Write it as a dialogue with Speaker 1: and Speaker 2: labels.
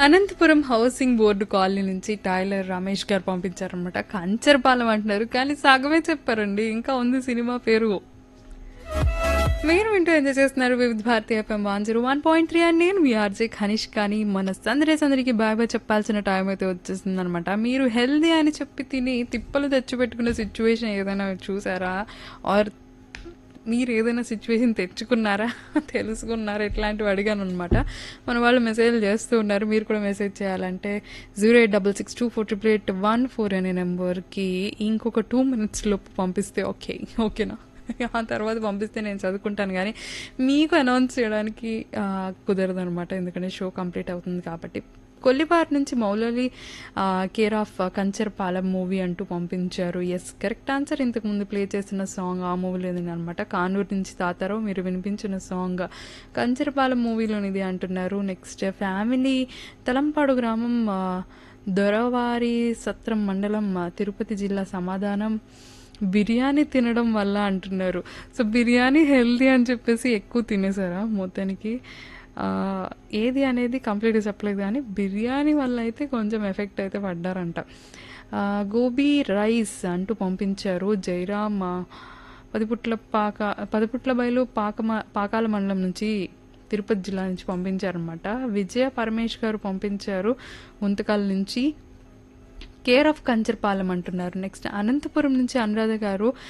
Speaker 1: Anantapuram housing board colony నుంచి tailor Ramesh garu పంపించారనమాట కంచరపాలెం అంటున్నారు కానీ సగమే చెప్పారండి ఇంకా ఉంది సినిమా పేరు మీరు వింటూ ఎంజాయ్ చేస్తున్నారు Vividh Bharati FM one zero one point three అని నేను మీ ఆర్జే ఖనిష్ కానీ మన సందరే సందరికి బాయ్ బాయ్ చెప్పాల్సిన టైం అయితే వచ్చేసింది అనమాట మీరు హెల్దీ అని చెప్పి తిని తిప్పలు తెచ్చిపెట్టుకున్న సిచ్యువేషన్ ఏదైనా చూసారా ఆర్ మీరు ఏదైనా సిచ్యువేషన్ తెచ్చుకున్నారా తెలుసుకున్నారా ఇట్లాంటివి అడిగాను అనమాట మన వాళ్ళు మెసేజ్ చేస్తూ ఉన్నారు మీరు కూడా మెసేజ్ చేయాలంటే zero eight double six two four triple eight one four అనే నెంబర్కి ఇంకొక టూ మినిట్స్ లోపు పంపిస్తే ఓకే ఓకేనా ఆ తర్వాత పంపిస్తే నేను చదువుకుంటాను కానీ మీకు అనౌన్స్ చేయడానికి కుదరదు అనమాట ఎందుకంటే షో కంప్లీట్ అవుతుంది కాబట్టి కొల్లిపార్ నుంచి Moulali care of Kancharapalem movie అంటూ పంపించారు ఎస్ కరెక్ట్ ఆన్సర్ ఇంతకు ముందు ప్లే చేసిన సాంగ్ ఆ మూవీలోది అనమాట కానూరు నుంచి తాతారావు మీరు వినిపించిన సాంగ్ కంచరపాలెం మూవీలోనిది అంటున్నారు నెక్స్ట్ ఫ్యామిలీ తలంపాడు గ్రామం ఆ, దొరవారి సత్రం మండలం ఆ, తిరుపతి జిల్లా సమాధానం బిర్యానీ తినడం వల్ల అంటున్నారు సో బిర్యానీ హెల్దీ అని చెప్పేసి ఎక్కువ తినేసారా మొత్తానికి ఆ, ఏది అనేది కంప్లీట్గా చెప్పలేదు కానీ బిర్యానీ వల్ల అయితే కొంచెం ఎఫెక్ట్ అయితే పడ్డారంట ఆ, గోబీ రైస్ అంటూ పంపించారు జైరామ్ ఆ, పదిపుట్ల పాక పదిపుట్ల బయలు పాక పాకాల మండలం నుంచి తిరుపతి జిల్లా నుంచి పంపించారనమాట విజయ పరమేష్ గారు పంపించారు ముంతకాల నుంచి కేర్ ఆఫ్ కంచర్పాలెం అంటున్నారు నెక్స్ట్ అనంతపురం నుంచి అనురాధ గారు